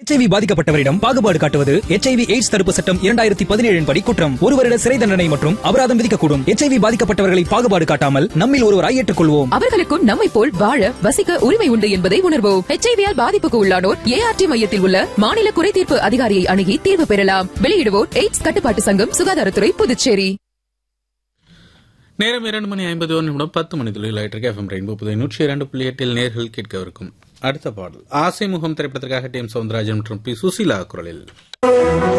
HIV பாதிக்கப்பட்டவரிடம் பாகுபாடு காட்டுவது HIV AIDS தடுப்பு சட்டம் இரண்டாயிரத்தி பதினேழின் படி குற்றம் ஒரு வருட சிறை தண்டனை மற்றும் அபராதம் விதிக்கக்கூடும் HIV பாதிக்கப்பட்டவர்களை பாகுபாடு காட்டாமல் நம்மில் ஒருவராய் ஏற்றுக்கொள்வோம் அவர்களுக்கும் நம்மை போல் வாழ வசிக்க உரிமை உண்டு என்பதை உணர்வோம் ஹெச்ஐவியால் பாதிப்புக்கு உள்ளானோர் ஏஆர்டி மையத்தில் உள்ள மாநில குறைதீர்ப்பு அதிகாரியை அணுகி தீர்வு பெறலாம் வெளியிடுவோர் எய்ட்ஸ் கட்டுப்பாட்டு சங்கம் சுகாதாரத்துறை புதுச்சேரி நேரம் இரண்டு மணி ஐம்பது ஒரு நிமிடம் பத்து மணி தொழில் ஆயிட்டிருக்கு எஃப்எம் ரெயின்போ புதை நூற்றி இரண்டு புள்ளி எட்டில் நேர்கள் கேட்கவிருக்கும் அடுத்த பாடல் ஆசை முகம் திரைப்படத்திற்காக டி எம் சவுந்தரராஜன் மற்றும் பி சுசீலா குரலில்